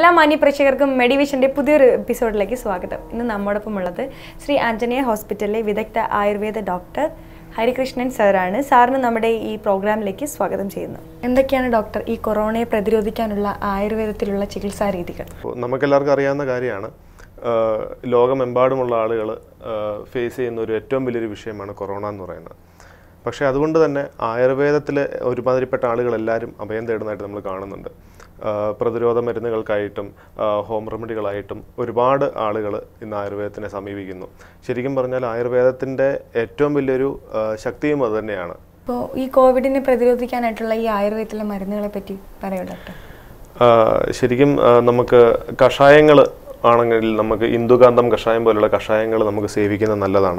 എല്ലാ മാന്യ പ്രേക്ഷകർക്കും മെഡിവിഷന്റെ പുതിയൊരു എപ്പിസോഡിലേക്ക് സ്വാഗതം ഇന്ന് നമ്മോടൊപ്പം ഉള്ളത് ശ്രീ ആഞ്ജനേയ ഹോസ്പിറ്റലിലെ വിദഗ്ധ ആയുർവേദ ഡോക്ടർ ഹരികൃഷ്ണൻ സാറാണ് സാറിന് നമ്മുടെ ഈ പ്രോഗ്രാമിലേക്ക് സ്വാഗതം ചെയ്യുന്നു എന്തൊക്കെയാണ് ഡോക്ടർ ഈ കൊറോണയെ പ്രതിരോധിക്കാനുള്ള ആയുർവേദത്തിലുള്ള ചികിത്സാ രീതികൾ അപ്പോൾ നമുക്കെല്ലാവർക്കും അറിയാവുന്ന കാര്യമാണ് ആഹ് ലോകമെമ്പാടുമുള്ള ആളുകൾ ഫേസ് ചെയ്യുന്ന ഒരു ഏറ്റവും വലിയൊരു വിഷയമാണ് കൊറോണ എന്ന് പറയുന്നത് പക്ഷേ അതുകൊണ്ട് തന്നെ ആയുർവേദത്തിലെ ഒരുമാതിരിപ്പെട്ട ആളുകളെല്ലാവരും അഭയം തേടുന്നതായിട്ട് നമ്മൾ കാണുന്നുണ്ട് ആഹ് പ്രതിരോധ മരുന്നുകൾക്കായിട്ടും ആഹ് ഹോം റെമഡികളായിട്ടും ഒരുപാട് ആളുകൾ ഇന്ന് ആയുർവേദത്തിനെ സമീപിക്കുന്നു ശരിക്കും പറഞ്ഞാൽ ആയുർവേദത്തിൻ്റെ ഏറ്റവും വലിയൊരു ആഹ് ശക്തിയും അത് തന്നെയാണ് ഇപ്പോൾ ഈ കോവിഡിനെ പ്രതിരോധിക്കാനായിട്ടുള്ള ഈ ആയുർവേദത്തിലെ മരുന്നുകളെ പറ്റി പറയൂ ഡോക്ടർ ആ, ശരിക്കും ആ, നമുക്ക് കഷായങ്ങൾ ആണെങ്കിൽ നമുക്ക് ഇന്ദുകാന്തം കഷായം പോലുള്ള കഷായങ്ങൾ നമുക്ക് സേവിക്കുന്നത് നല്ലതാണ്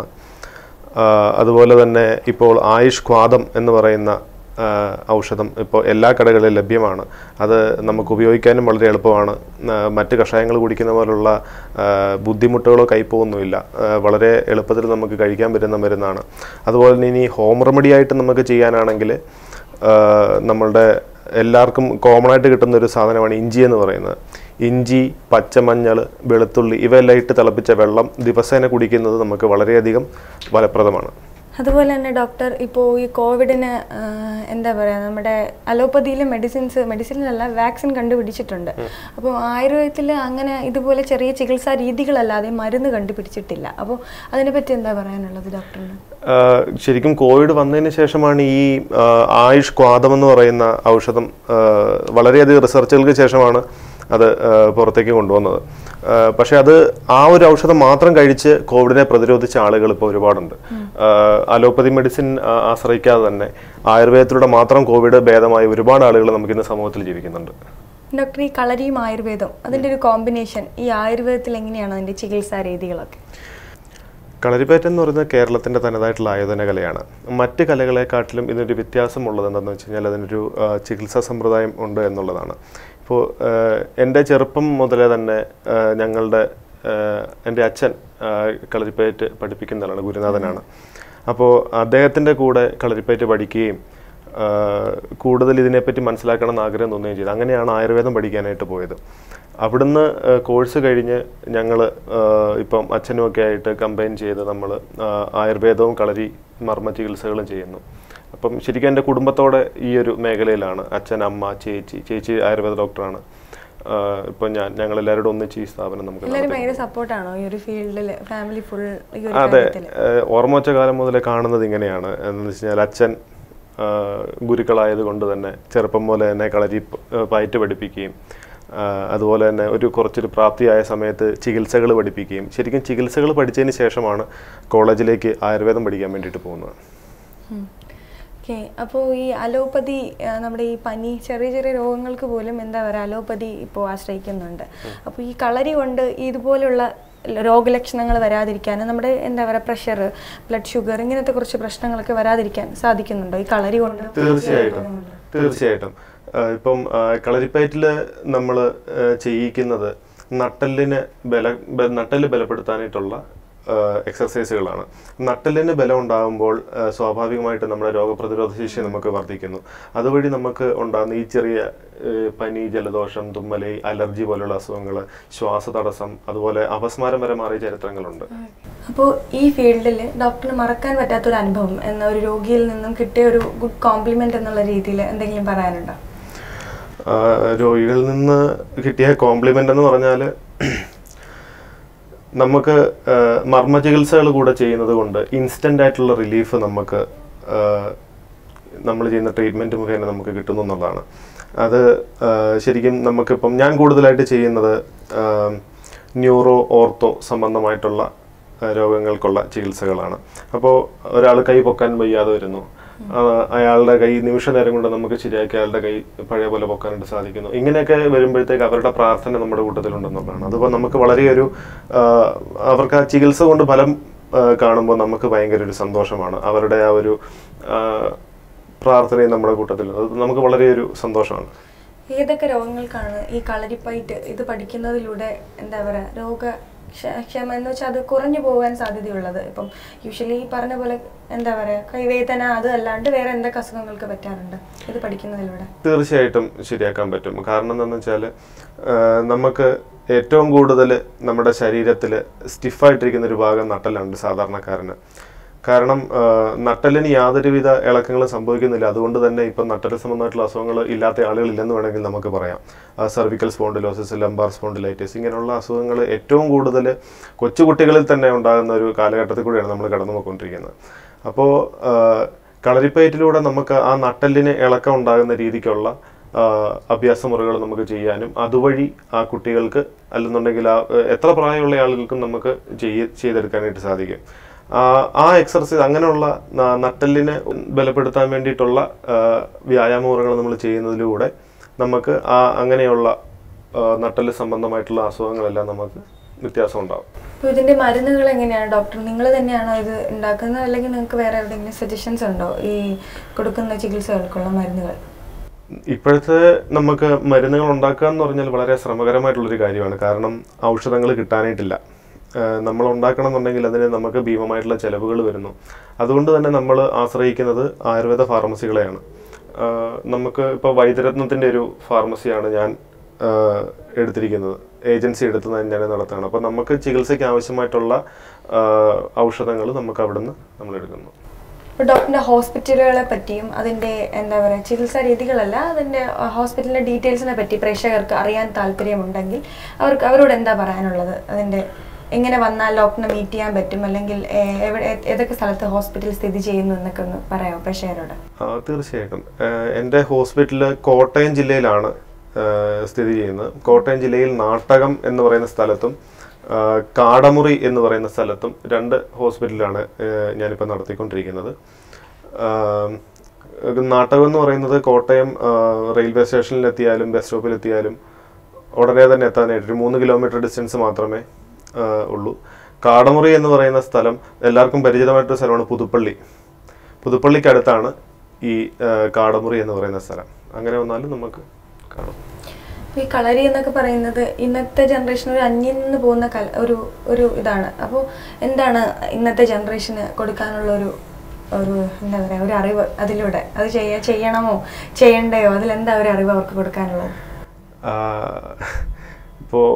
ആ, അതുപോലെ തന്നെ ഇപ്പോൾ ആയുഷ് ക്വാദം എന്ന് പറയുന്ന ആ, ഔഷധം ഇപ്പോൾ എല്ലാ കടകളിലും ലഭ്യമാണ് അത് നമുക്ക് ഉപയോഗിക്കാനും വളരെ എളുപ്പമാണ് ആ, മറ്റ് കഷായങ്ങൾ കുടിക്കുന്ന പോലുള്ള ആ, ബുദ്ധിമുട്ടുകളോ കൈപ്പോന്നുമില്ല ആ, വളരെ എളുപ്പത്തിൽ നമുക്ക് കഴിക്കാൻ പറ്റുന്ന മരുന്നാണ് അതുപോലെ തന്നെ ഇനി ഹോം റെമഡി ആയിട്ട് നമുക്ക് ചെയ്യാനാണെങ്കിൽ ആഹ് നമ്മളുടെ എല്ലാവർക്കും കോമൺ ആയിട്ട് കിട്ടുന്ന ഒരു സാധനമാണ് ഇഞ്ചി എന്ന് പറയുന്നത് ഇഞ്ചി പച്ചമഞ്ഞൾ വെളുത്തുള്ളി ഇവയെല്ലാം ഇട്ട് തിളപ്പിച്ച വെള്ളം ദിവസേന കുടിക്കുന്നത് നമുക്ക് വളരെയധികം ഫലപ്രദമാണ് അതുപോലെ തന്നെ ഡോക്ടർ ഇപ്പോൾ ഈ കോവിഡിന് ആ, എന്താ പറയുക നമ്മുടെ അലോപ്പതിയിൽ മെഡിസിൻസ് മെഡിസിനിലല്ല വാക്സിൻ കണ്ടുപിടിച്ചിട്ടുണ്ട് അപ്പോൾ ആയുർവേദത്തിൽ അങ്ങനെ ഇതുപോലെ ചെറിയ ചികിത്സാ രീതികളല്ലാതെ മരുന്ന് കണ്ടുപിടിച്ചിട്ടില്ല അപ്പോൾ അതിനെപ്പറ്റി എന്താ പറയാനുള്ളത് ഡോക്ടറിന് ആഹ് ശരിക്കും കോവിഡ് വന്നതിന് ശേഷമാണ് ഈ ആഹ് ആയുഷ് ക്വാദം എന്ന് പറയുന്ന ഔഷധം ആഹ് വളരെയധികം റിസർച്ചുകൾക്ക് ശേഷമാണ് അത് ആഹ് പുറത്തേക്ക് കൊണ്ടുവന്നത് ആഹ് പക്ഷെ അത് ആ ഒരു ഔഷധം മാത്രം കഴിച്ച് കോവിഡിനെ പ്രതിരോധിച്ച ആളുകൾ ഇപ്പോൾ ഒരുപാടുണ്ട് ആഹ് അലോപ്പതി മെഡിസിൻ ആ- ആശ്രയിക്കാതെ തന്നെ ആയുർവേദത്തിലൂടെ മാത്രം കോവിഡ് ഭേദമായ ഒരുപാട് ആളുകൾ നമുക്കിന്ന് സമൂഹത്തിൽ ജീവിക്കുന്നുണ്ട് ഡോക്ടർ ഈ കളരിയും ആയുർവേദം അതിൻ്റെ ഒരു കോമ്പിനേഷൻ ഈ ആയുർവേദത്തിൽ എങ്ങനെയാണ് അതിൻ്റെ ചികിത്സാ രീതികളൊക്കെ കളരിപ്പയറ്റ് എന്ന് പറയുന്നത് കേരളത്തിൻ്റെ തനതായിട്ടുള്ള ആയോധന കലയാണ് മറ്റ് കലകളെക്കാട്ടിലും ഇതിനൊരു വ്യത്യാസമുള്ളത് എന്താണെന്ന് വെച്ച് കഴിഞ്ഞാൽ അതിനൊരു ആ, ചികിത്സാ സമ്പ്രദായം ഉണ്ട് എന്നുള്ളതാണ് ഇപ്പോൾ എൻ്റെ ചെറുപ്പം മുതലേ തന്നെ ആ, ഞങ്ങളുടെ ആ, എൻ്റെ അച്ഛൻ ആ, കളരിപ്പയറ്റ് പഠിപ്പിക്കുന്ന ആളാണ് ഗുരുനാഥനാണ് അപ്പോൾ അദ്ദേഹത്തിൻ്റെ കൂടെ കളരിപ്പയറ്റ് പഠിക്കുകയും ആ, കൂടുതൽ ഇതിനെപ്പറ്റി മനസ്സിലാക്കണം എന്ന് ആഗ്രഹം തോന്നുകയും ചെയ്തു അങ്ങനെയാണ് ആയുർവേദം പഠിക്കാനായിട്ട് പോയത് അവിടുന്ന് കോഴ്സ് കഴിഞ്ഞ് ഞങ്ങൾ ഇപ്പം അച്ഛനും ഒക്കെ ആയിട്ട് കമ്പൈൻ ചെയ്ത് നമ്മൾ ആയുർവേദവും കളരി മർമ്മ ചികിത്സകളും ചെയ്യുന്നു അപ്പം ശരിക്കും എൻ്റെ കുടുംബത്തോടെ ഈ ഒരു മേഖലയിലാണ് അച്ഛൻ അമ്മ ചേച്ചി ചേച്ചി ആയുർവേദ ഡോക്ടറാണ് ഇപ്പം ഞാൻ ഞങ്ങൾ എല്ലാവരോടും ഒന്നിച്ച് ഈ സ്ഥാപനം നമുക്ക് എല്ലാവരും ഭയങ്കര സപ്പോർട്ടാണോ ഈ ഒരു ഫീൽഡിൽ ഫാമിലി ഫുൾ ഈ ഒരു അതെ കാര്യത്തിൽ ഏഹ് ഓർമ്മ വെച്ച കാലം മുതലേ കാണുന്നത് ഇങ്ങനെയാണ് എന്ന് വെച്ച് കഴിഞ്ഞാൽ അച്ഛൻ ആഹ് ഗുരുക്കളായത് കൊണ്ട് തന്നെ ചെറുപ്പം മുതലേ തന്നെ കളരി പ- ഏഹ് പയറ്റ് പഠിപ്പിക്കുകയും ആഹ് അതുപോലെ തന്നെ ഒരു കുറച്ചൊരു പ്രാപ്തിയായ സമയത്ത് ചികിത്സകൾ പഠിപ്പിക്കുകയും ശരിക്കും ചികിത്സകൾ പഠിച്ചതിന് ശേഷമാണ് കോളേജിലേക്ക് ആയുർവേദം പഠിക്കാൻ വേണ്ടിയിട്ട് പോകുന്നത് ഓക്കെ അപ്പോൾ ഈ അലോപ്പതി ആ, നമ്മുടെ ഈ പനി ചെറിയ ചെറിയ രോഗങ്ങൾക്ക് പോലും എന്താ പറയുക അലോപ്പതി ഇപ്പോൾ ആശ്രയിക്കുന്നുണ്ട് അപ്പോൾ ഈ കളരി കൊണ്ട് ഇതുപോലുള്ള രോഗലക്ഷണങ്ങൾ വരാതിരിക്കാൻ നമ്മുടെ എന്താ പറയുക പ്രഷർ ബ്ലഡ് ഷുഗർ ഇങ്ങനത്തെ കുറച്ച് പ്രശ്നങ്ങളൊക്കെ വരാതിരിക്കാൻ സാധിക്കുന്നുണ്ടോ ഈ കളരി കൊണ്ട് തീർച്ചയായിട്ടും തീർച്ചയായിട്ടും ആഹ് ഇപ്പം കളരിപ്പയറ്റിൽ നമ്മൾ ചെയ്യിക്കുന്നത് നട്ടലിന് ബല ബ- നട്ടല് ബലപ്പെടുത്താനായിട്ടുള്ള എക്സർസൈസുകളാണ് നട്ടലിന് ബലം ഉണ്ടാകുമ്പോൾ ആഹ് സ്വാഭാവികമായിട്ട് നമ്മുടെ രോഗപ്രതിരോധ ശേഷി നമുക്ക് വർദ്ധിക്കുന്നു അതുവഴി നമുക്ക് ഉണ്ടാകുന്ന ഈ ചെറിയ ആഹ് പനി ജലദോഷം തുമ്മല് അലർജി പോലുള്ള അസുഖങ്ങൾ ശ്വാസതടസ്സം അതുപോലെ അപസ്മാരം വരെ മാറിയ ചരിത്രങ്ങളുണ്ട് അപ്പോൾ ഈ ഫീൽഡിൽ ഡോക്ടറിന് മറക്കാൻ പറ്റാത്തൊരു അനുഭവം എന്ന ഒരു രോഗിയിൽ നിന്നും കിട്ടിയ ഒരു ഗുഡ് കോംപ്ലിമെന്റ് എന്നുള്ള രീതിയിൽ എന്തെങ്കിലും പറയാനുണ്ടോ ആ, രോഗികളിൽ നിന്ന് കിട്ടിയ കോംപ്ലിമെന്റ് എന്ന് പറഞ്ഞാൽ നമുക്ക് ആ, മർമ്മ ചികിത്സകൾ കൂടെ ചെയ്യുന്നത് കൊണ്ട് ഇൻസ്റ്റന്റ് ആയിട്ടുള്ള റിലീഫ് നമുക്ക് നമ്മൾ ചെയ്യുന്ന ട്രീറ്റ്മെന്റ് മുഖേന നമുക്ക് കിട്ടുന്നു എന്നുള്ളതാണ് അത് ആ, ശരിക്കും നമുക്കിപ്പം ഞാൻ കൂടുതലായിട്ട് ചെയ്യുന്നത് ന്യൂറോ ഓർത്തോ സംബന്ധമായിട്ടുള്ള ആ, രോഗങ്ങൾക്കുള്ള ചികിത്സകളാണ് അപ്പോൾ ഒരാൾ കൈ പൊക്കാൻ വയ്യാതെ വരുന്നു ആ, അയാളുടെ കൈ നിമിഷ നേരം കൊണ്ട് നമുക്ക് ശരിയാക്കി അയാളുടെ കൈ പഴയ പോലെ പൊക്കാനായിട്ട് സാധിക്കുന്നു ഇങ്ങനെയൊക്കെ വരുമ്പോഴത്തേക്ക് അവരുടെ പ്രാർത്ഥന നമ്മുടെ കൂട്ടത്തിലുണ്ടെന്നുള്ളതാണ് അതുപോലെ നമുക്ക് വളരെ ഒരു ആ, അവർക്ക് ആ ചികിത്സ കൊണ്ട് ഫലം ആ, കാണുമ്പോൾ നമുക്ക് ഭയങ്കര ഒരു സന്തോഷമാണ് അവരുടെ ആ ഒരു ആ, പ്രാർത്ഥനയും നമ്മുടെ കൂട്ടത്തിൽ അത് നമുക്ക് വളരെ ഒരു സന്തോഷമാണ് ഏതൊക്കെ രോഗങ്ങൾക്കാണ് ഈ കളരിപ്പയറ്റ് ഇത് പഠിക്കുന്നതിലൂടെ എന്താ പറയുക രോഗ ക്ഷ- ക്ഷമ എന്ന് വെച്ചാൽ അത് കുറഞ്ഞു പോകാൻ സാധ്യതയുള്ളത് ഇപ്പം യൂഷ്വലി ഈ പറഞ്ഞ പോലെ എന്താ പറയുക കൈവേദന അത് അല്ലാണ്ട് വേറെ എന്തൊക്കെ അസുഖങ്ങൾക്ക് പറ്റാറുണ്ട് ഇത് പഠിക്കുന്നതിലൂടെ തീർച്ചയായിട്ടും ശരിയാക്കാൻ പറ്റും കാരണം എന്താണെന്ന് വെച്ചാൽ നമുക്ക് ഏറ്റവും കൂടുതൽ നമ്മുടെ ശരീരത്തിൽ സ്റ്റിഫായിട്ടിരിക്കുന്ന ഒരു ഭാഗം നട്ടലുണ്ട് സാധാരണക്കാരന് കാരണം ആ, നട്ടലിന് യാതൊരുവിധ ഇളക്കങ്ങളും സംഭവിക്കുന്നില്ല അതുകൊണ്ട് തന്നെ ഇപ്പം നട്ടല് സംബന്ധമായിട്ടുള്ള അസുഖങ്ങൾ ഇല്ലാത്ത ആളുകളില്ലെന്ന് വേണമെങ്കിൽ നമുക്ക് പറയാം സർവിക്കൽ സ്പോണ്ടിലോസിസ് ലംബാർ സ്പോണ്ടിലൈറ്റിസ് ഇങ്ങനെയുള്ള അസുഖങ്ങൾ ഏറ്റവും കൂടുതൽ കൊച്ചുകുട്ടികളിൽ തന്നെ ഉണ്ടാകുന്ന ഒരു കാലഘട്ടത്തിൽ കൂടിയാണ് നമ്മൾ കടന്നു പോയിക്കൊണ്ടിരിക്കുന്നത് അപ്പോൾ കളരിപ്പയറ്റിലൂടെ നമുക്ക് ആ നട്ടലിന് ഇളക്കം ഉണ്ടാകുന്ന രീതിക്കുള്ള ആ, അഭ്യാസമുറകൾ നമുക്ക് ചെയ്യാനും അതുവഴി ആ കുട്ടികൾക്ക് അല്ലെന്നുണ്ടെങ്കിൽ ആ ഏഹ്, എത്ര പ്രായമുള്ള ആളുകൾക്കും നമുക്ക് ചെയ്യ ചെയ്തെടുക്കാനായിട്ട് സാധിക്കും ആ, ആ എക്സർസൈസ് അങ്ങനെയുള്ള ന- നട്ടെല്ലിനെ ബലപ്പെടുത്താൻ വേണ്ടിയിട്ടുള്ള ആ, വ്യായാമമുറകൾ നമ്മൾ ചെയ്യുന്നതിലൂടെ നമുക്ക് ആ അങ്ങനെയുള്ള ആ, നട്ടെല്ല് സംബന്ധമായിട്ടുള്ള അസുഖങ്ങളെല്ലാം നമുക്ക് വ്യത്യാസം ഉണ്ടാകും അപ്പോൾ ഇതിന്റെ മരുന്നുകൾ എങ്ങനെയാണ് ഡോക്ടർ നിങ്ങൾ തന്നെയാണോ ഇത് ഉണ്ടാക്കുന്നത് അല്ലെങ്കിൽ നിങ്ങൾക്ക് വേറെ എവിടെയെങ്കിലും സജഷൻസ് ഉണ്ടോ ഈ കൊടുക്കുന്ന ചികിത്സകൾക്കുള്ള മരുന്നുകൾ ഇപ്പോഴത്തെ നമുക്ക് മരുന്നുകൾ ഉണ്ടാക്കുക എന്ന് പറഞ്ഞാൽ വളരെ ശ്രമകരമായിട്ടുള്ളൊരു കാര്യമാണ് കാരണം ഔഷധങ്ങൾ കിട്ടാനായിട്ടില്ല ഏഹ് നമ്മൾ ഉണ്ടാക്കണം എന്നുണ്ടെങ്കിൽ അതിന് നമുക്ക് ഭീമമായിട്ടുള്ള ചെലവുകൾ വരുന്നു അതുകൊണ്ട് തന്നെ നമ്മൾ ആശ്രയിക്കുന്നത് ആയുർവേദ ഫാർമസികളെയാണ് ഏഹ് നമുക്ക് ഇപ്പോൾ വൈദ്യരത്നത്തിൻ്റെ ഒരു ഫാർമസിയാണ് ഞാൻ ഏഹ് എടുത്തിരിക്കുന്നത് ഏജൻസി എടുത്ത് ഞാൻ നടത്തുകയാണ് അപ്പോൾ നമുക്ക് ചികിത്സയ്ക്ക് ആവശ്യമായിട്ടുള്ള ഔഷധങ്ങൾ നമുക്ക് അവിടുന്ന് നമ്മൾ എടുക്കുന്നു ഇപ്പോൾ ഡോക്ടറിന്റെ ഹോസ്പിറ്റലുകളെ പറ്റിയും അതിന്റെ എന്താ പറയുക ചികിത്സാ രീതികളല്ല അതിന്റെ ഹോസ്പിറ്റലിന്റെ ഡീറ്റെയിൽസിനെ പറ്റി പ്രേക്ഷകർക്ക് അറിയാൻ താല്പര്യമുണ്ടെങ്കിൽ അവർക്ക് അവരോട് എന്താ പറയാനുള്ളത് അതിന്റെ എങ്ങനെ വന്നാൽ ഡോക്ടറിനെ മീറ്റ് ചെയ്യാൻ പറ്റും അല്ലെങ്കിൽ ഏ- എവിടെ ഏ- ഏതൊക്കെ സ്ഥലത്ത് ഹോസ്പിറ്റൽ സ്ഥിതി ചെയ്യുന്നു എന്നൊക്കെ ഒന്ന് പറയാമോ പ്രേക്ഷകരോട് ആ, തീർച്ചയായിട്ടും ഏഹ് എൻ്റെ ഹോസ്പിറ്റൽ കോട്ടയം ജില്ലയിലാണ് ഏഹ് സ്ഥിതി ചെയ്യുന്നത് കോട്ടയം ജില്ലയിൽ നാട്ടകം എന്ന് പറയുന്ന സ്ഥലത്തും ആ, കാടമുറി എന്ന് പറയുന്ന സ്ഥലത്തും രണ്ട് ഹോസ്പിറ്റലാണ് ഏഹ് ഞാനിപ്പോൾ നടത്തിക്കൊണ്ടിരിക്കുന്നത് ആം, ഇത് നാട്ടകം എന്ന് പറയുന്നത് കോട്ടയം ആ, റെയിൽവേ സ്റ്റേഷനിലെത്തിയാലും ബസ് സ്റ്റോപ്പിലെത്തിയാലും ഉടനെ തന്നെ എത്താനായിട്ട് ഒരു മൂന്ന് കിലോമീറ്റർ ഡിസ്റ്റൻസ് മാത്രമേ ആ, ഉള്ളൂ കാടമുറി എന്ന് പറയുന്ന സ്ഥലം എല്ലാവർക്കും പരിചിതമായിട്ടൊരു സ്ഥലമാണ് പുതുപ്പള്ളി പുതുപ്പള്ളിക്ക് അടുത്താണ് ഈ ആ, കാടമുറി എന്ന് പറയുന്ന സ്ഥലം അങ്ങനെ വന്നാലും നമുക്ക് കാണാം ഈ കളരി എന്നൊക്കെ പറയുന്നത് ഇന്നത്തെ ജനറേഷൻ ഒരു അന്യം നിന്ന് പോകുന്ന കല ഒരു ഒരു ഇതാണ് അപ്പോൾ എന്താണ് ഇന്നത്തെ ജനറേഷന് കൊടുക്കാനുള്ള ഒരു ഒരു എന്താ പറയുക ഒരു അറിവ് അതിലൂടെ അത് ചെയ്യ ചെയ്യണമോ ചെയ്യണ്ടയോ അതിലെന്താ ഒരു അറിവ് അവർക്ക് കൊടുക്കാനുള്ളത് ഇപ്പോൾ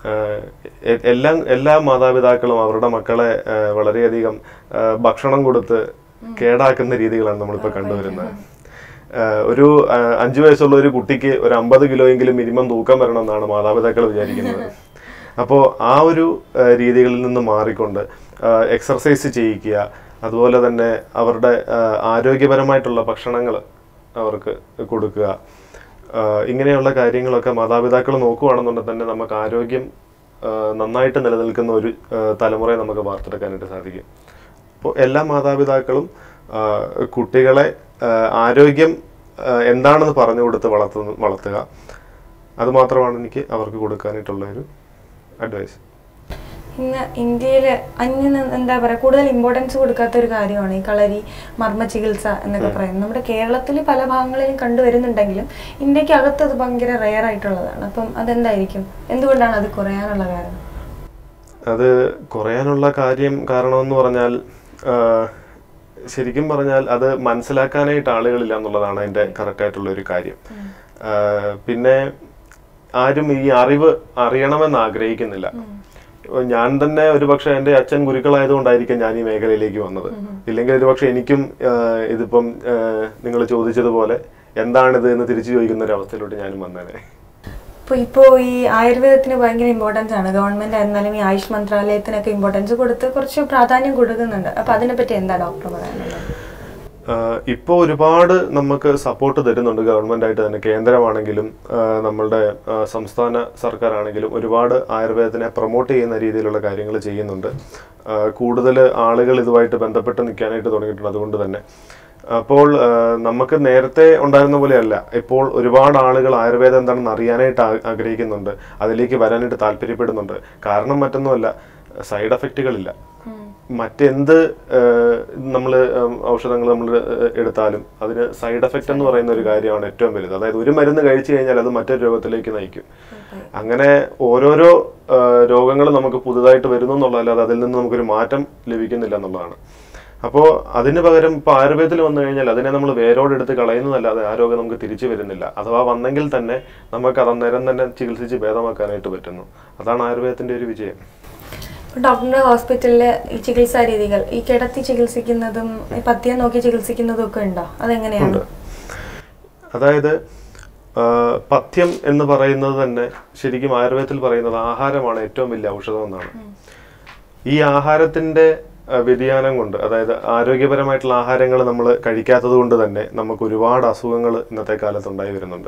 എല്ലാം എല്ലാ മാതാപിതാക്കളും അവരുടെ മക്കളെ ആ, വളരെയധികം ആ, ഭക്ഷണം കൊടുത്ത് കേടാക്കുന്ന രീതികളാണ് നമ്മളിപ്പോൾ കണ്ടുവരുന്നത് ആ, ഒരു ആ, അഞ്ചു വയസ്സുള്ള ഒരു കുട്ടിക്ക് ഒരു അമ്പത് കിലോയെങ്കിലും മിനിമം തൂക്കം വരണം എന്നാണ് മാതാപിതാക്കൾ വിചാരിക്കുന്നത് അപ്പോൾ ആ ഒരു ആ, രീതികളിൽ നിന്ന് മാറിക്കൊണ്ട് എക്സർസൈസ് ചെയ്യിക്കുക അതുപോലെ തന്നെ അവരുടെ ആ, ആരോഗ്യപരമായിട്ടുള്ള ഭക്ഷണങ്ങൾ അവർക്ക് കൊടുക്കുക ആ, ഇങ്ങനെയുള്ള കാര്യങ്ങളൊക്കെ മാതാപിതാക്കൾ നോക്കുകയാണെന്നുണ്ടെങ്കിൽ തന്നെ നമുക്ക് ആരോഗ്യം ആ, നന്നായിട്ട് നിലനിൽക്കുന്ന ഒരു ആ, തലമുറയെ നമുക്ക് വാർത്തെടുക്കാനായിട്ട് സാധിക്കും അപ്പോൾ എല്ലാ മാതാപിതാക്കളും ആ, കുട്ടികളെ ആ, ആരോഗ്യം ആ, എന്താണെന്ന് പറഞ്ഞു കൊടുത്ത് വളർത്തുന്ന വളർത്തുക അതുമാത്രമാണ് എനിക്ക് അവർക്ക് കൊടുക്കാനായിട്ടുള്ള ഒരു അഡ്വൈസ് ഇന്ന് ഇന്ത്യയിൽ അന്യ എന്താ പറയുക കൂടുതൽ ഇമ്പോർട്ടൻസ് കൊടുക്കാത്ത ഒരു കാര്യമാണ് ഈ കളരി മർമ്മ ചികിത്സ എന്നൊക്കെ പറയുന്നത് നമ്മുടെ കേരളത്തിൽ പല ഭാഗങ്ങളിലും കണ്ടുവരുന്നുണ്ടെങ്കിലും ഇന്ത്യക്ക് അകത്ത് അത് ഭയങ്കര റെയർ ആയിട്ടുള്ളതാണ് അപ്പം അതെന്തായിരിക്കും എന്തുകൊണ്ടാണ് അത് കുറയാനുള്ള കാരണം അത് കുറയാനുള്ള കാര്യം കാരണമെന്ന് പറഞ്ഞാൽ ആ, ശരിക്കും പറഞ്ഞാൽ അത് മനസ്സിലാക്കാനായിട്ട് ആളുകളില്ല എന്നുള്ളതാണ് അതിൻ്റെ കറക്റ്റായിട്ടുള്ള ഒരു കാര്യം ആ, പിന്നെ ആരും ഈ അറിവ് അറിയണമെന്ന് ആഗ്രഹിക്കുന്നില്ല ഞാൻ തന്നെ ഒരുപക്ഷെ എൻ്റെ അച്ഛൻ ഗുരുക്കളായതുകൊണ്ടായിരിക്കും ഞാൻ ഈ മേഖലയിലേക്ക് വന്നത് ഇല്ലെങ്കിൽ ഒരുപക്ഷെ എനിക്കും ആ, ഇതിപ്പം നിങ്ങൾ ചോദിച്ചതുപോലെ എന്താണിത് എന്ന് തിരിച്ചു ചോദിക്കുന്ന ഒരു അവസ്ഥയിലോട്ട് ഞാനും വന്നേനെ ഇപ്പോൾ ഇപ്പോൾ ഈ ആയുർവേദത്തിന് ഭയങ്കര ഇമ്പോർട്ടൻസ് ആണ് ഗവൺമെന്റ് ആയിരുന്നാലും ഈ ആയുഷ് മന്ത്രാലയത്തിനൊക്കെ ഇമ്പോർട്ടൻസ് കൊടുത്ത് കുറച്ച് പ്രാധാന്യം കൊടുക്കുന്നുണ്ട് അപ്പോൾ അതിനെപ്പറ്റി എന്താ ഡോക്ടർ പറയാനുള്ളത് ഇപ്പോൾ ഒരുപാട് നമുക്ക് സപ്പോർട്ട് തരുന്നുണ്ട് ഗവൺമെന്റ് ആയിട്ട് തന്നെ കേന്ദ്രമാണെങ്കിലും ആ, നമ്മളുടെ ആ, സംസ്ഥാന സർക്കാരാണെങ്കിലും ഒരുപാട് ആയുർവേദത്തിനെ പ്രൊമോട്ട് ചെയ്യുന്ന രീതിയിലുള്ള കാര്യങ്ങൾ ചെയ്യുന്നുണ്ട് കൂടുതൽ ആളുകൾ ഇതുമായിട്ട് ബന്ധപ്പെട്ട് നിൽക്കാനായിട്ട് തുടങ്ങിയിട്ടുണ്ട് അതുകൊണ്ട് തന്നെ അപ്പോൾ ആ, നമുക്ക് നേരത്തെ ഉണ്ടായിരുന്ന പോലെയല്ല ഇപ്പോൾ ഒരുപാട് ആളുകൾ ആയുർവേദം എന്താണെന്ന് അറിയാനായിട്ട് ആ- ആഗ്രഹിക്കുന്നുണ്ട് അതിലേക്ക് വരാനായിട്ട് താല്പര്യപ്പെടുന്നുണ്ട് കാരണം മറ്റൊന്നുമല്ല സൈഡ് എഫക്റ്റുകളില്ല മറ്റെന്ത് നമ്മൾ ഔഷധങ്ങൾ നമ്മൾ എടുത്താലും അതിന് സൈഡ് എഫക്റ്റ് എന്ന് പറയുന്ന ഒരു കാര്യമാണ് ഏറ്റവും വലുത് അതായത് ഒരു മരുന്ന് കഴിച്ചു കഴിഞ്ഞാൽ അത് മറ്റൊരു രോഗത്തിലേക്ക് നയിക്കും അങ്ങനെ ഓരോരോ രോഗങ്ങൾ നമുക്ക് പുതുതായിട്ട് വരുന്നു എന്നുള്ളതല്ലാതെ അതിൽ നിന്ന് നമുക്കൊരു മാറ്റം ലഭിക്കുന്നില്ല എന്നുള്ളതാണ് അപ്പോൾ അതിന് പകരം ഇപ്പോൾ ആയുർവേദത്തിൽ വന്നു കഴിഞ്ഞാൽ അതിനെ നമ്മൾ വേരോടെടുത്ത് കളയുന്നതല്ലാതെ ആ രോഗം നമുക്ക് തിരിച്ചു വരുന്നില്ല അഥവാ വന്നെങ്കിൽ തന്നെ നമുക്ക് അത് അന്നേരം തന്നെ ചികിത്സിച്ച് ഭേദമാക്കാനായിട്ട് പറ്റുന്നു അതാണ് ആയുർവേദത്തിന്റെ ഒരു വിജയം ഇപ്പൊ ഡോക്ടറുടെ ഹോസ്പിറ്റലില് ഈ ചികിത്സാ രീതികൾ ഈ കിടത്തി ചികിത്സിക്കുന്നതും ഈ പഥ്യം നോക്കി ചികിത്സിക്കുന്നതും ഒക്കെ ഉണ്ടോ അതെങ്ങനെയാണ് ഉണ്ട് അതായത് ആ, പഥ്യം എന്ന് പറയുന്നത് തന്നെ ശരിക്കും ആയുർവേദത്തിൽ പറയുന്നത് ആഹാരമാണ് ഏറ്റവും വലിയ ഔഷധം എന്നാണ് ഈ ആഹാരത്തിന്റെ ആ, വ്യതിയാനം കൊണ്ട് അതായത് ആരോഗ്യപരമായിട്ടുള്ള ആഹാരങ്ങൾ നമ്മൾ കഴിക്കാത്തത് കൊണ്ട് തന്നെ നമുക്ക് ഒരുപാട് അസുഖങ്ങൾ ഇന്നത്തെ കാലത്ത് ഉണ്ടായി വരുന്നുണ്ട്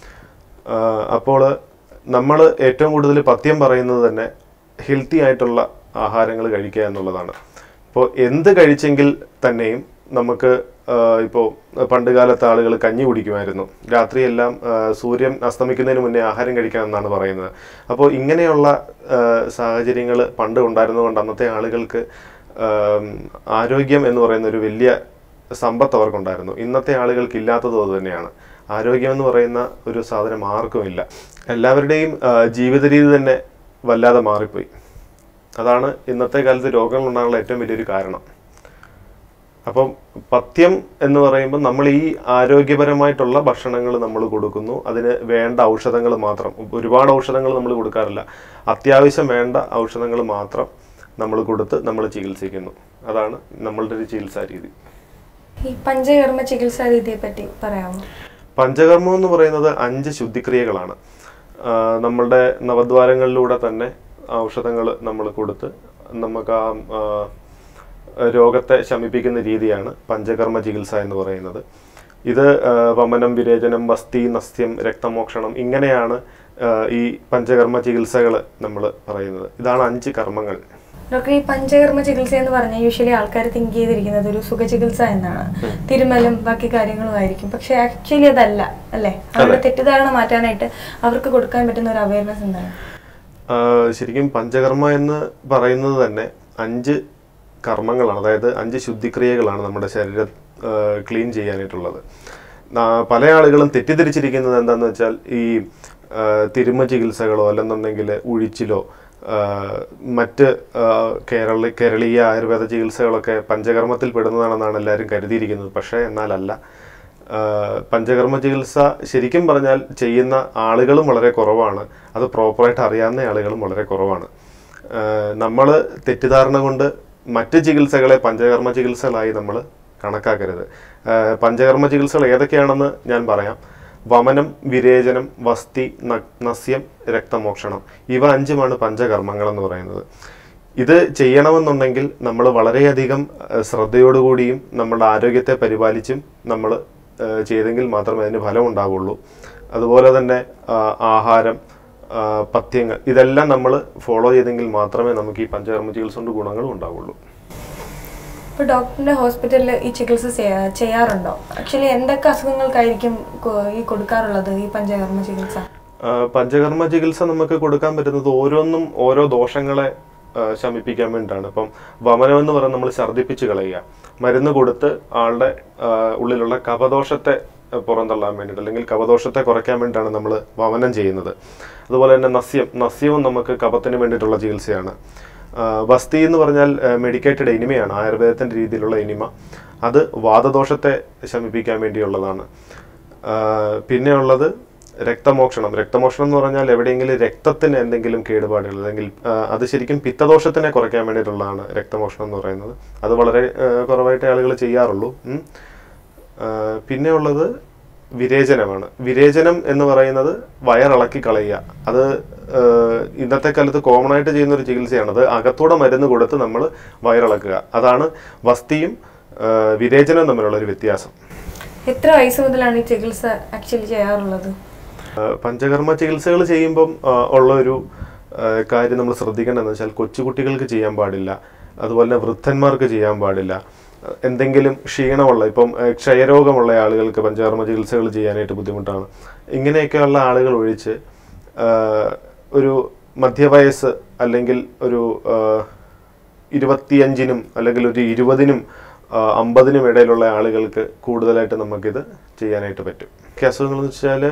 ആ, അപ്പോൾ നമ്മൾ ഏറ്റവും കൂടുതൽ പഥ്യം പറയുന്നത് തന്നെ ഹെൽത്തി ആയിട്ടുള്ള ആഹാരങ്ങൾ കഴിക്കുക എന്നുള്ളതാണ് ഇപ്പോൾ എന്ത് കഴിച്ചെങ്കിൽ തന്നെയും നമുക്ക് ഇപ്പോൾ പണ്ട് കാലത്തെ ആളുകൾ കഞ്ഞി കുടിക്കുമായിരുന്നു രാത്രിയെല്ലാം ആ, സൂര്യൻ അസ്തമിക്കുന്നതിന് മുന്നേ ആഹാരം കഴിക്കണം എന്നാണ് പറയുന്നത് അപ്പോൾ ഇങ്ങനെയുള്ള സാഹചര്യങ്ങൾ പണ്ട് ഉണ്ടായിരുന്നതുകൊണ്ട് അന്നത്തെ ആളുകൾക്ക് ആം, ആരോഗ്യം എന്ന് പറയുന്ന ഒരു വലിയ സമ്പത്ത് അവർക്കുണ്ടായിരുന്നു ഇന്നത്തെ ആളുകൾക്ക് ഇല്ലാത്തതും അത് തന്നെയാണ് ആരോഗ്യം എന്ന് പറയുന്ന ഒരു സാധനം ആർക്കും ഇല്ല എല്ലാവരുടെയും ആ, ജീവിത രീതി തന്നെ വല്ലാതെ മാറിപ്പോയി അതാണ് ഇന്നത്തെ കാലത്ത് രോഗങ്ങൾ ഉണ്ടാകാനുള്ള ഏറ്റവും വലിയൊരു കാരണം അപ്പം പഥ്യം എന്ന് പറയുമ്പോൾ നമ്മൾ ഈ ആരോഗ്യപരമായിട്ടുള്ള ഭക്ഷണങ്ങൾ നമ്മൾ കൊടുക്കുന്നു അതിന് വേണ്ട ഔഷധങ്ങൾ മാത്രം ഒരുപാട് ഔഷധങ്ങൾ നമ്മൾ കൊടുക്കാറില്ല അത്യാവശ്യം വേണ്ട ഔഷധങ്ങൾ മാത്രം നമ്മൾ കൊടുത്ത് നമ്മൾ ചികിത്സിക്കുന്നു അതാണ് നമ്മളുടെ ഒരു ചികിത്സാ രീതി ഈ പഞ്ചകർമ്മ ചികിത്സാ രീതിയെ പറ്റി പറയാമോ പഞ്ചകർമ്മം എന്ന് പറയുന്നത് അഞ്ച് ശുദ്ധിക്രിയകളാണ് ആ, നമ്മളുടെ നവദ്വാരങ്ങളിലൂടെ തന്നെ ഔഷധങ്ങൾ നമ്മൾ കൊടുത്ത് നമുക്ക് ആ ആ, രോഗത്തെ ശമിപ്പിക്കുന്ന രീതിയാണ് പഞ്ചകർമ്മ ചികിത്സ എന്ന് പറയുന്നത് ഇത് ആ, വമനം വിരേചനം വസ്തി നസ്യം രക്തമോക്ഷണം ഇങ്ങനെയാണ് ആ, ഈ പഞ്ചകർമ്മ ചികിത്സകൾ നമ്മൾ പറയുന്നത് ഇതാണ് അഞ്ച് കർമ്മങ്ങൾ ഡോക്ടർ ഈ പഞ്ചകർമ്മ ചികിത്സ എന്ന് പറഞ്ഞാൽ യൂഷ്വലി ആൾക്കാർ തിങ്ക് ചെയ്തിരിക്കുന്നത് ഒരു സുഖചികിത്സ എന്നാണ് തിരുമലും ബാക്കി കാര്യങ്ങളും ആയിരിക്കും പക്ഷെ ആക്ച്വലി അതല്ല അല്ലേ അവരുടെ തെറ്റിദ്ധാരണ മാറ്റാനായിട്ട് അവർക്ക് കൊടുക്കാൻ പറ്റുന്ന ഒരു അവയർനെസ് എന്താണ് ആ, ശരിക്കും പഞ്ചകർമ്മ എന്ന് പറയുന്നത് തന്നെ അഞ്ച് കർമ്മങ്ങളാണ് അതായത് അഞ്ച് ശുദ്ധിക്രിയകളാണ് നമ്മുടെ ശരീരം ക്ലീൻ ചെയ്യാനായിട്ടുള്ളത് നാ- പല ആളുകളും തെറ്റിദ്ധരിച്ചിരിക്കുന്നത് എന്താണെന്ന് വെച്ചാൽ ഈ ആ, തിരുമ ചികിത്സകളോ അല്ലെന്നുണ്ടെങ്കിൽ ഉഴിച്ചിലോ ആ, മറ്റ് ആ, കേരള കേരളീയ ആയുർവേദ ചികിത്സകളൊക്കെ പഞ്ചകർമ്മത്തിൽ പെടുന്നതാണെന്നാണ് എല്ലാവരും കരുതിയിരിക്കുന്നത് പക്ഷേ എന്നാൽ ആ, പഞ്ചകർമ്മ ചികിത്സ ശരിക്കും പറഞ്ഞാൽ ചെയ്യുന്ന ആളുകളും വളരെ കുറവാണ് അത് പ്രോപ്പറായിട്ട് അറിയാവുന്ന ആളുകളും വളരെ കുറവാണ് നമ്മൾ തെറ്റിദ്ധാരണ കൊണ്ട് മറ്റ് ചികിത്സകളെ പഞ്ചകർമ്മ ചികിത്സകളായി നമ്മൾ കണക്കാക്കരുത് ആ, പഞ്ചകർമ്മ ചികിത്സകൾ ഏതൊക്കെയാണെന്ന് ഞാൻ പറയാം വമനം വിരേചനം വസ്തി ന- നസ്യം രക്തമോക്ഷണം ഇവ അഞ്ചുമാണ് പഞ്ചകർമ്മങ്ങൾ എന്ന് പറയുന്നത് ഇത് ചെയ്യണമെന്നുണ്ടെങ്കിൽ നമ്മൾ വളരെയധികം അഹ്, ശ്രദ്ധയോടുകൂടിയും നമ്മളുടെ ആരോഗ്യത്തെ പരിപാലിച്ചും നമ്മൾ ചെയ്തെങ്കിൽ മാത്രമേ അതിന് ഫലം ഉണ്ടാവുള്ളൂ അതുപോലെ തന്നെ ആ, ആഹാരം ആ, പഥ്യങ്ങൾ ഇതെല്ലാം നമ്മൾ ഫോളോ ചെയ്തെങ്കിൽ മാത്രമേ നമുക്ക് ഈ പഞ്ചകർമ്മ ചികിത്സ കൊണ്ട് ഗുണങ്ങളും ഉണ്ടാവുള്ളൂ ഇപ്പൊ ഡോക്ടറിന്റെ ഹോസ്പിറ്റലിൽ ഈ ചികിത്സ ചെയ്യാ- ചെയ്യാറുണ്ടോ ആക്ച്വലി എന്തൊക്കെ അസുഖങ്ങൾക്കായിരിക്കും കൊ- ഈ കൊടുക്കാറുള്ളത് ഈ പഞ്ചകർമ്മ ചികിത്സ ആ, പഞ്ചകർമ്മ ചികിത്സ നമുക്ക് കൊടുക്കാൻ പറ്റുന്നത് ഓരോന്നും ഓരോ ദോഷങ്ങളെ ആ, ശമിപ്പിക്കാൻ വേണ്ടിയിട്ടാണ് ഇപ്പം വമനം എന്ന് പറയുന്നത് നമ്മൾ ഛർദ്ദിപ്പിച്ച് കളയുക മരുന്ന് കൊടുത്ത് ആളുടെ ആ, ഉള്ളിലുള്ള കപദോഷത്തെ ആ, പുറന്തള്ളാൻ വേണ്ടിയിട്ട് അല്ലെങ്കിൽ കപദോഷത്തെ കുറയ്ക്കാൻ വേണ്ടിയിട്ടാണ് നമ്മൾ വമനം ചെയ്യുന്നത് അതുപോലെ തന്നെ നസ്യം നസ്യവും നമുക്ക് കപത്തിന് വേണ്ടിയിട്ടുള്ള ചികിത്സയാണ് ആ, വസ്തി എന്ന് പറഞ്ഞാൽ മെഡിക്കേറ്റഡ് എനിമയാണ് ആയുർവേദത്തിൻ്റെ രീതിയിലുള്ള എനിമ അത് വാദദോഷത്തെ ശമിപ്പിക്കാൻ വേണ്ടിയുള്ളതാണ് ആ, പിന്നെ ഉള്ളത് രക്തമോക്ഷണം രക്തമോക്ഷണം എന്ന് പറഞ്ഞാൽ എവിടെയെങ്കിലും രക്തത്തിന് എന്തെങ്കിലും കേടുപാടുകൾ അല്ലെങ്കിൽ ആ, അത് ശരിക്കും പിത്തദോഷത്തിനെ കുറയ്ക്കാൻ വേണ്ടിയിട്ടുള്ളതാണ് രക്തമോക്ഷണം എന്ന് പറയുന്നത് അത് വളരെ ആ, കുറവായിട്ടേ ആളുകൾ ചെയ്യാറുള്ളൂ ഉം. ആ, പിന്നെ ഉള്ളത് വിരേചനമാണ് വിരേചനം എന്ന് പറയുന്നത് വയറിളക്കി കളയുക അത് ആ, ഇന്നത്തെ കാലത്ത് കോമൺ ആയിട്ട് ചെയ്യുന്ന ഒരു ചികിത്സയാണ് അത് അകത്തൂടെ മരുന്ന് കൊടുത്ത് നമ്മൾ വയറിളക്കുക അതാണ് വസ്തിയും ആ, വിരേചനവും തമ്മിലുള്ള ഒരു വ്യത്യാസം എത്ര വയസ്സ് മുതലാണ് ഈ ചികിത്സ ആക്ച്വലി ചെയ്യാറുള്ളത് ആ, പഞ്ചകർമ്മ ചികിത്സകൾ ചെയ്യുമ്പം ആ, ഉള്ള ഒരു ആ, കാര്യം നമ്മൾ ശ്രദ്ധിക്കേണ്ടതെന്ന് വെച്ചാൽ കൊച്ചുകുട്ടികൾക്ക് ചെയ്യാൻ പാടില്ല അതുപോലെ തന്നെ വൃദ്ധന്മാർക്ക് ചെയ്യാൻ പാടില്ല ആ, എന്തെങ്കിലും ക്ഷീണമുള്ള ഇപ്പം ആ, ക്ഷയരോഗമുള്ള ആളുകൾക്ക് പഞ്ചകർമ്മ ചികിത്സകൾ ചെയ്യാനായിട്ട് ബുദ്ധിമുട്ടാണ് ഇങ്ങനെയൊക്കെയുള്ള ആളുകൾ ഒഴിച്ച് ആ, ഒരു മധ്യവയസ്സ് അല്ലെങ്കിൽ ഒരു ആ, ഇരുപത്തിയഞ്ചിനും അല്ലെങ്കിൽ ഒരു ഇരുപതിനും ആ, അമ്പതിനും ഇടയിലുള്ള ആളുകൾക്ക് കൂടുതലായിട്ട് നമുക്കിത് ചെയ്യാനായിട്ട് പറ്റും ഒക്കെ അസുഖങ്ങൾ എന്ന് വെച്ചാൽ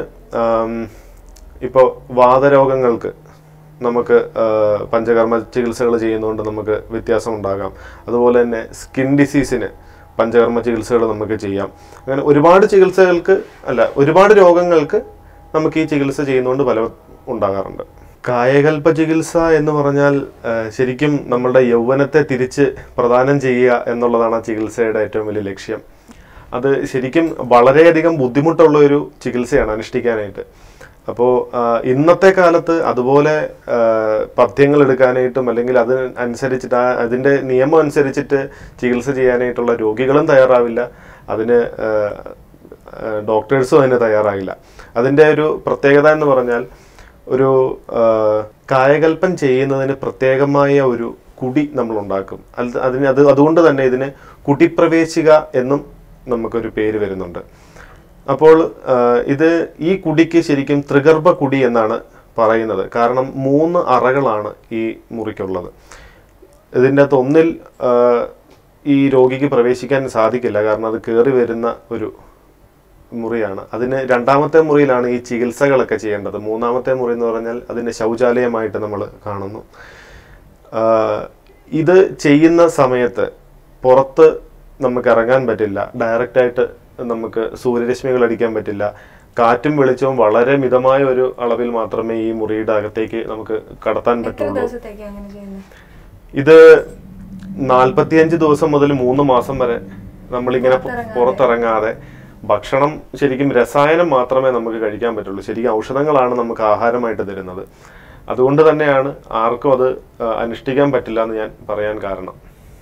ഇപ്പോൾ വാതരോഗങ്ങൾക്ക് നമുക്ക് ആ, പഞ്ചകർമ്മ ചികിത്സകൾ ചെയ്യുന്നതുകൊണ്ട് നമുക്ക് വ്യത്യാസം ഉണ്ടാകാം അതുപോലെ തന്നെ സ്കിൻ ഡിസീസിന് പഞ്ചകർമ്മ ചികിത്സകൾ നമുക്ക് ചെയ്യാം അങ്ങനെ ഒരുപാട് ചികിത്സകൾക്ക് അല്ല ഒരുപാട് രോഗങ്ങൾക്ക് നമുക്ക് ഈ ചികിത്സ ചെയ്യുന്നതുകൊണ്ട് ഫലം ഉണ്ടാകാറുണ്ട് കായകൽപ്പ ചികിത്സ എന്ന് പറഞ്ഞാൽ ആ, ശരിക്കും നമ്മളുടെ യൗവനത്തെ തിരിച്ച് പ്രദാനം ചെയ്യുക എന്നുള്ളതാണ് ആ ചികിത്സയുടെ ഏറ്റവും വലിയ ലക്ഷ്യം അത് ശരിക്കും വളരെയധികം ബുദ്ധിമുട്ടുള്ള ഒരു ചികിത്സയാണ് അനുഷ്ഠിക്കാനായിട്ട് അപ്പോൾ ഇന്നത്തെ കാലത്ത് അതുപോലെ ആ, പഥ്യങ്ങൾ എടുക്കാനായിട്ടും അല്ലെങ്കിൽ അത് അനുസരിച്ചിട്ട് ആ അതിൻ്റെ നിയമം അനുസരിച്ചിട്ട് ചികിത്സ ചെയ്യാനായിട്ടുള്ള രോഗികളും തയ്യാറാവില്ല അതിന് ആ, ആ, ഡോക്ടേഴ്സും അതിന് തയ്യാറാകില്ല അതിൻ്റെ ഒരു പ്രത്യേകത എന്ന് പറഞ്ഞാൽ ഒരു ആ, കായകൽപ്പം ചെയ്യുന്നതിന് പ്രത്യേകമായ ഒരു കുടി നമ്മൾ ഉണ്ടാക്കും അത് അതിന് അത് അതുകൊണ്ട് തന്നെ ഇതിന് കുടിപ്രവേശിക എന്നും നമുക്കൊരു പേര് വരുന്നുണ്ട് അപ്പോൾ ആ, ഇത് ഈ കുടിക്ക് ശരിക്കും ത്രിഗർഭ കുടി എന്നാണ് പറയുന്നത് കാരണം മൂന്ന് അറകളാണ് ഈ മുറിക്കുള്ളത് ഇതിൻ്റെ അകത്ത് ഒന്നിൽ ആ, ഈ രോഗിക്ക് പ്രവേശിക്കാൻ സാധിക്കില്ല കാരണം അത് കയറി വരുന്ന ഒരു മുറിയാണ് അതിന് രണ്ടാമത്തെ മുറിയിലാണ് ഈ ചികിത്സകളൊക്കെ ചെയ്യേണ്ടത് മൂന്നാമത്തെ മുറി എന്ന് പറഞ്ഞാൽ അതിൻ്റെ ശൗചാലയമായിട്ട് നമ്മൾ കാണുന്നു ആ, ഇത് ചെയ്യുന്ന സമയത്ത് പുറത്ത് നമുക്ക് ഇറങ്ങാൻ പറ്റില്ല ഡയറക്റ്റായിട്ട് നമുക്ക് സൂര്യരശ്മികൾ അടിക്കാൻ പറ്റില്ല കാറ്റും വെളിച്ചവും വളരെ മിതമായ ഒരു അളവിൽ മാത്രമേ ഈ മുറിയുടെ അകത്തേക്ക് നമുക്ക് കടത്താൻ എത്ര പറ്റുള്ളൂ ദിവസത്തേക്ക് അങ്ങനെ ചെയ്യുന്നത് ഇത് നാൽപ്പത്തിയഞ്ച് ദിവസം മുതൽ മൂന്ന് മാസം വരെ നമ്മളിങ്ങനെ പു- പുറത്തിറങ്ങാതെ ഭക്ഷണം ശരിക്കും രസായനം മാത്രമേ നമുക്ക് കഴിക്കാൻ പറ്റുള്ളൂ ശരിക്കും ഔഷധങ്ങളാണ് നമുക്ക് ആഹാരമായിട്ട് തരുന്നത് അതുകൊണ്ട് തന്നെയാണ് ആർക്കും അത് ആ, അനുഷ്ഠിക്കാൻ പറ്റില്ല എന്ന് ഞാൻ പറയാൻ കാരണം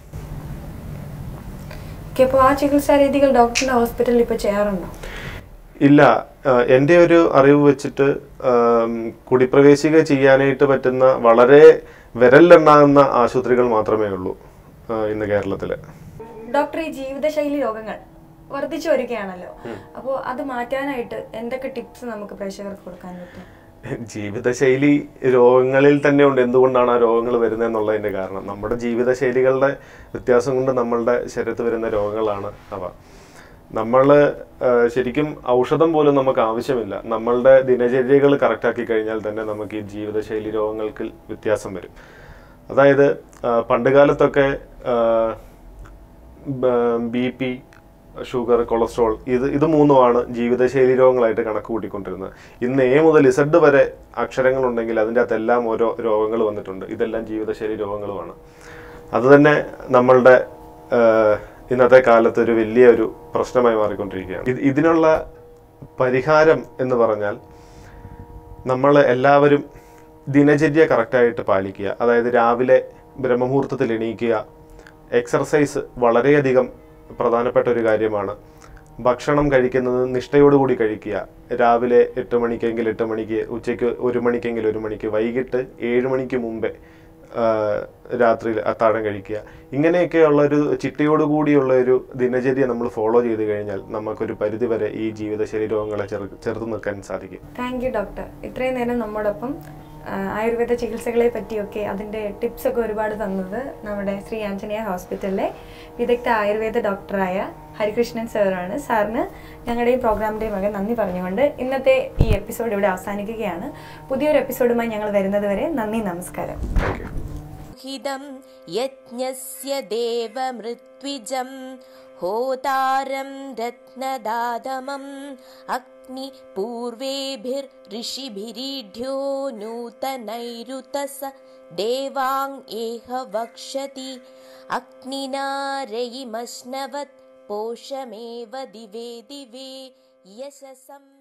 ഓക്കെ അപ്പോൾ ആ ചികിത്സാ രീതികൾ ഡോക്ടറിന്റെ ഹോസ്പിറ്റലിൽ ഇപ്പോൾ ചെയ്യാറുണ്ടോ ഇല്ല ആ, എൻ്റെ ഒരു അറിവ് വെച്ചിട്ട് ആം, കുടിപ്രവേശിക ചെയ്യാനായിട്ട് പറ്റുന്ന വളരെ വിരലിലെണ്ണാകുന്ന ആശുപത്രികൾ മാത്രമേ ഉള്ളൂ ആ, ഇന്ന് കേരളത്തിൽ ഡോക്ടർ ഈ ജീവിതശൈലി രോഗങ്ങൾ വർദ്ധിച്ചു വരികയാണല്ലോ അപ്പോൾ അത് മാറ്റാനായിട്ട് എന്തൊക്കെ ടിപ്സ് നമുക്ക് പ്രേക്ഷകർക്ക് കൊടുക്കാൻ പറ്റും ജീവിതശൈലി രോഗങ്ങളിൽ തന്നെ ഉണ്ട് എന്തുകൊണ്ടാണ് ആ രോഗങ്ങൾ വരുന്നതെന്നുള്ളതിന്റെ കാരണം നമ്മുടെ ജീവിതശൈലികളുടെ വ്യത്യാസം കൊണ്ട് നമ്മളുടെ ശരീരത്ത് വരുന്ന രോഗങ്ങളാണ് അവ നമ്മൾ ശരിക്കും ഔഷധം പോലും നമുക്ക് ആവശ്യമില്ല നമ്മളുടെ ദിനചര്യകൾ കറക്റ്റാക്കി കഴിഞ്ഞാൽ തന്നെ നമുക്ക് ഈ ജീവിതശൈലി രോഗങ്ങൾക്ക് വ്യത്യാസം വരും അതായത് ആ, പണ്ട് കാലത്തൊക്കെ ബി പി ഷുഗർ കൊളസ്ട്രോൾ ഇത് ഇത് മൂന്നുമാണ് ജീവിതശൈലി രോഗങ്ങളായിട്ട് കണക്ക് കൂട്ടിക്കൊണ്ടിരുന്നത് ഇന്ന് എ മുതൽ ഇസഡ് വരെ അക്ഷരങ്ങളുണ്ടെങ്കിൽ അതിൻ്റെ അകത്തെല്ലാം ഓരോ രോഗങ്ങൾ വന്നിട്ടുണ്ട് ഇതെല്ലാം ജീവിതശൈലി രോഗങ്ങളുമാണ് അത് തന്നെ നമ്മളുടെ ആ, ഇന്നത്തെ കാലത്ത് ഒരു വലിയ ഒരു പ്രശ്നമായി മാറിക്കൊണ്ടിരിക്കുകയാണ് ഇത് ഇതിനുള്ള പരിഹാരം എന്ന് പറഞ്ഞാൽ നമ്മൾ എല്ലാവരും ദിനചര്യ കറക്റ്റായിട്ട് പാലിക്കുക അതായത് രാവിലെ ബ്രഹ്മമുഹൂർത്തത്തിൽ എണീക്കുക എക്സർസൈസ് വളരെയധികം പ്രധാനപ്പെട്ട ഒരു കാര്യമാണ് ഭക്ഷണം കഴിക്കുന്നത് നിഷ്ഠയോടുകൂടി കഴിക്കുക രാവിലെ എട്ട് മണിക്കെങ്കിൽ എട്ട് മണിക്ക് ഉച്ചയ്ക്ക് ഒരു മണിക്കെങ്കിൽ ഒരു മണിക്ക് വൈകിട്ട് ഏഴ് മണിക്ക് മുമ്പേ ആ, രാത്രിയിൽ അത്താഴം കഴിക്കുക ഇങ്ങനെയൊക്കെയുള്ള ഒരു ചിട്ടയോടുകൂടിയുള്ള ഒരു ദിനചര്യ നമ്മൾ ഫോളോ ചെയ്ത് കഴിഞ്ഞാൽ നമുക്കൊരു പരിധിവരെ ഈ ജീവിതശൈലി രോഗങ്ങളെ ചെറു ചെറുത്ത് നിൽക്കാൻ സാധിക്കും താങ്ക് യു ഡോക്ടർ ഇത്രയും നേരം നമ്മോടൊപ്പം ആ, ആയുർവേദ ചികിത്സകളെ പറ്റിയൊക്കെ അതിൻ്റെ ടിപ്സ് ഒക്കെ ഒരുപാട് തന്നത് നമ്മുടെ ശ്രീ ആഞ്ജനേയ ഹോസ്പിറ്റലിലെ വിദഗ്ധ ആയുർവേദ ഡോക്ടറായ ഹരികൃഷ്ണൻ സാറാണ് സാറിന് ഞങ്ങളുടെയും പ്രോഗ്രാമിൻ്റെയും മകൻ നന്ദി പറഞ്ഞുകൊണ്ട് ഇന്നത്തെ ഈ എപ്പിസോഡ് ഇവിടെ അവസാനിക്കുകയാണ് പുതിയൊരു എപ്പിസോഡുമായി ഞങ്ങൾ വരുന്നത് വരെ നന്ദി നമസ്കാരം താങ്ക് യു हिदं यज्ञस्य देवमृत्विजं होतारं रत्नदादमम् अग्नि पूर्वेभिर्ऋषिभिरीढ्यो नूतनैरुतस देवाङ् एह वक्षति अग्निना रयिमश्नवत् पोषमेव दिवे दिवे यशसम्